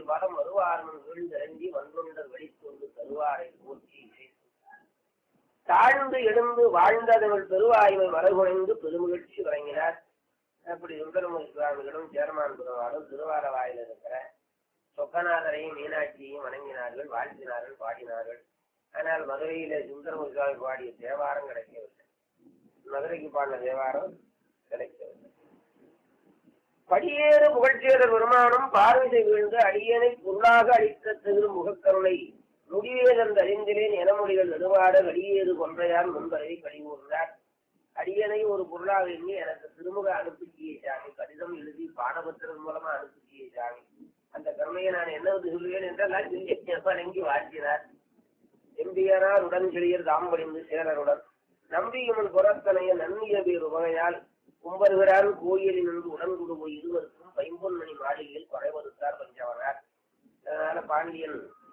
பலம் வருவாரும் வீழ்ந்திறங்கி வந்தொண்டர் வெளிக்கொண்டு தருவாரை போற்றி தாழ்ந்து எழுந்து வாழ்ந்ததவள் பெருவாய்மை மரகுணைந்து பெருமகிழ்ச்சி வழங்கினார் அப்படி சுந்தரமூர்த்தி சுவாமிகளும் சேர்மான் பெருமாளும் திருவாரவாயில் இருக்கிற சொக்கநாதரையும் மீனாட்சியையும் வணங்கினார்கள் வாழ்த்தினார்கள் பாடினார்கள் ஆனால் மதுரையில சுந்தரமூர்த்தி சுவாமி பாடிய தேவாரம் கிடைக்கவில்லை மதுரைக்கு பாடின தேவாரம் கிடைக்கவில்லை படியேறு புகழ்ச்சேரர் பெருமானும் பார்வை வீழ்ந்து அடியனை பொருளாக அளித்த திரு முகக்கருணை முடிவேதந்த அறிந்திலேன் எனமொழிகள் நெடுவாட அடியேறு கொன்றையார் முன்பரை கழிவுறார் அடியனை ஒரு பொருளாக எண்ணி எனக்கு திருமுக அனுப்பிச்சியே சாமி கடிதம் எழுதி பாடபத்திரன் மூலமா அனுப்பிச்சியே சாமி அந்த கருணையை நான் என்ன சொல்லுவேன் என்றெல்லாம் சொல்லி வணங்கி வாழ்த்தினார் எம்பியனார் உடன் கிளியர் தாம்படிந்து சேரருடன் நம்பியுமன் புறத்தனைய நன்னிய பேர் உவகையால் கும்பருகிறான் கோயிலில் நின்று உடன்குடு போய் இருவருக்கும் பைம்பொன்மணி மாளிகையில் குறைவருத்தார் பஞ்சவனார் அதனால பாண்டியன்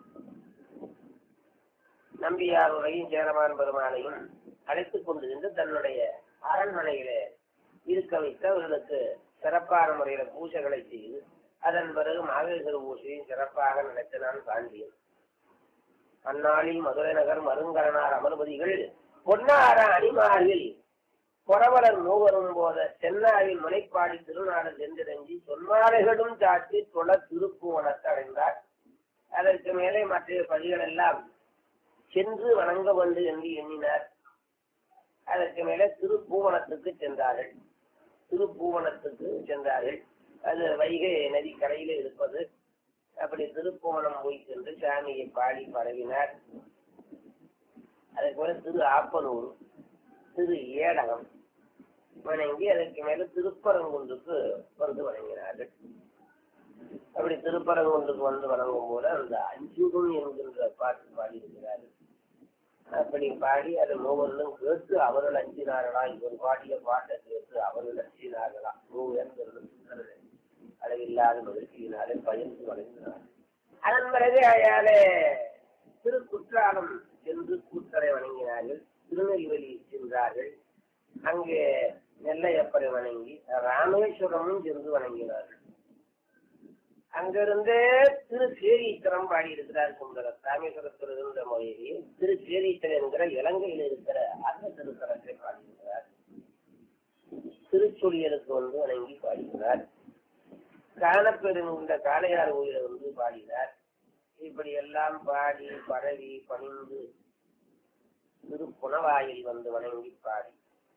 நம்பியார் உரையும் சேரமான் பெருமாளையும் அழைத்துக் கொண்டு சென்று தன்னுடைய அரண்மனையிலே இருக்க வைத்து அவர்களுக்கு சிறப்பான முறையில பூஜைகளை செய்து அதன் பிறகு மாவேஸ்வர பூஜையும் சிறப்பாக நடத்தினான் பாண்டியன் அந்நாளில் மதுரை நகர் மருங்கரனார் அமர்பதிகள் பொன்னார அணிமாரில் புறவலர் மூவரும் போத சென்னாவில் முனைப்பாடி திருநாடு சென்றிறங்கி சொன்னாலைகளும் சாட்டி தொழ திருப்புவனத்தை அடைந்தார் அதற்கு மேலே மற்ற பதிகள் எல்லாம் சென்று வணங்க வந்து என்று எண்ணினார் அதற்கு மேலே திருப்பூவனத்துக்கு சென்றார்கள் திருப்பூவனத்துக்கு சென்றார்கள் அது வைகை நதி கரையில இருப்பது அப்படி திருப்பூவனம் போய் சென்று சாமியை பாடி பரவினார் அதுக்கு மேல திரு ஆப்பனூர் திரு ஏடகம் வணங்கி அதற்கு மேல திருப்பரங்குன்றுக்கு வந்து வணங்கினார்கள் அப்படி திருப்பரங்குன்றுக்கு வந்து வணங்கும் போது அந்த அஞ்சுகம் என்கின்ற பாட்டு பாடி இருக்கிறார்கள் அப்படி பாடி அதை மூவர்களும் கேட்டு அவர்கள் அஞ்சினார்களா இவர் பாடிய பாட்டை கேட்டு அவர்கள் அஞ்சினார்களா மூவர்களும் அளவில்லாத மகிழ்ச்சியினாலே பயந்து வணங்கினார் அதன் பிறகு அயாலே திருக்குற்றாலம் சென்று கூத்தரை வணங்கினார்கள் திருநெல்வேலி சென்றார்கள் அங்கே நெல்லையப்பரை வணங்கி ராமேஸ்வரமும் சென்று வணங்கினார்கள் அங்கிருந்தே திரு சேரீச்சரம் பாடி இருக்கிறார் சுந்தரர் ராமேஸ்வரத்தில் இருந்த மொழியை திரு சேரீச்சரம் என்கிற இலங்கையில் இருக்கிற அந்த திருத்தலத்தை பாடியிருக்கிறார் திருச்சொலியலுக்கு வந்து வணங்கி பாடினார் காணப்பெருங்கின்ற காளையார் கோயிலை வந்து பாடினார் இப்படி எல்லாம் பாடி பரவி பணிந்து திருப்புணவாயில் வந்து வணங்கி பாடி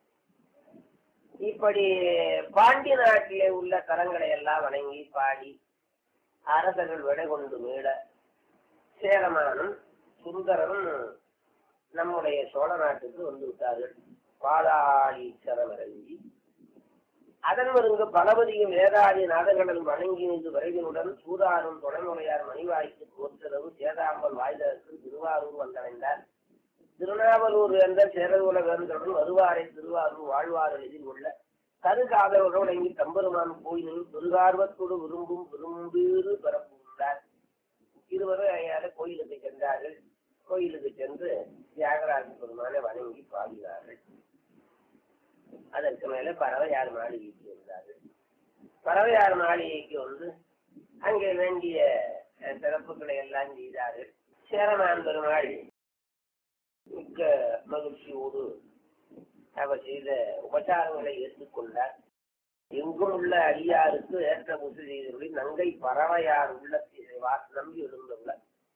இப்படி பாண்டி நாட்டிலே உள்ள தலங்களை எல்லாம் வணங்கி பாடி அரசர்கள் விடை கொண்டு மீட சேரமானும் சுந்தரனும் நம்முடைய சோழ நாட்டுக்கு வந்து விட்டார்கள் பாதாளீச்சரம் இறங்கி அதன் வருங்க பலபதியும் வேதாதி நாதகடல் வணங்கி நின்று விரைவினுடன் சூதாரும் துணைமுறையார் மணிவாய்க்கு தோற்றளவு சேதாம்பல் வாய்தற்கு திருவாரூர் வந்தடைந்தார் திருநாவலூர் என்ற சேரகுல வேந்தருடன் வருவாரை திருவாரூர் வாழ்வார் எதில் உள்ள கருகாதவர்கள் வணங்கி தம்பெருமான் கோயிலில் பெருகார்வத்தோடு விரும்பும் விரும்பீறு பரப்புகிறார் இருவரும் அயால கோயிலுக்கு சென்றார்கள் கோயிலுக்கு சென்று தியாகராஜ பெருமானை வணங்கி பாடினார்கள் அதற்கு மேல பறவையார் மாளிகைக்கு வந்தார்கள் பறவையார் மாளிகைக்கு வந்து அங்கே வேண்டிய அஹ், சிறப்புகளை எல்லாம் செய்தார்கள் சேரமான் பெருமாள் மிக்க மகிழ்ச்சியோடு அவர் செய்த உபச்சாரங்களை ஏற்றுக்கொண்டார் எங்கும் உள்ள அடியாருக்கு ஏற்ற முசு செய்தவர்களை நங்கை பறவையார் உள்ள நம்பி எழுந்துள்ள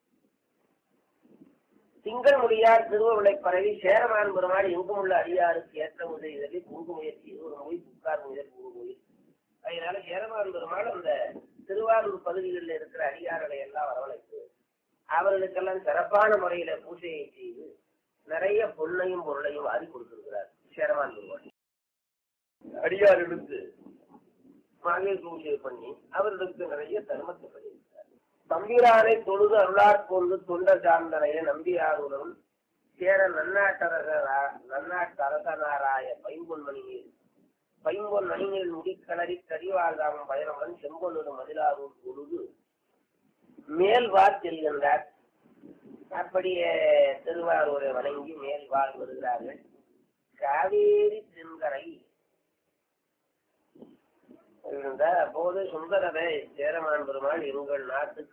திங்கள் முடியார் திருவருளை பரவி சேரமான் பெருமாள் எங்கும் உள்ள அடியாருக்கு ஏற்ற முதலி குங்கு முயற்சி ஒரு மொழி புக்கார் முதல் குங்கு மொழி அதனால சேரமான் பெருமாள் அந்த திருவாரூர் பகுதிகளில் இருக்கிற அடியார்களை எல்லாம் வரவழைத்து அவர்களுக்கெல்லாம் சிறப்பான முறையில பூஜையை செய்து நிறைய பொருளையும் பொருளையும் வாரி கொடுத்திருக்கிறார் சேரமான் பெருமாள் அடியார்களுக்கு மகளிர் பூஜை பண்ணி அவர்களுக்கு நிறைய தர்மத்தை பண்ணியிருக்கிறார் தம்பிரானை தொழுது அருளாற் கொண்டு தொண்டர் சார்ந்தனைய நம்பியாருடன் சேர நன்னாட்டரசரா நன்னாட்டரசனாராய பைம்பொன்மணியில் பைம்பொன் மணியில் முடிக்கலரி கடிவாழ்தாமம் பயணமுடன் செம்பொன்னூர் மதிலாரூர் தொழுது மேல்வார் செல்கின்றார் அப்படியே திருவாரூரை வணங்கி மேல்வாழ் வருகிறார்கள் காவேரி தென்கரை இருந்த போது சுந்தரரை சேரமான் பெருமாள் எங்கள் நாட்டுக்கு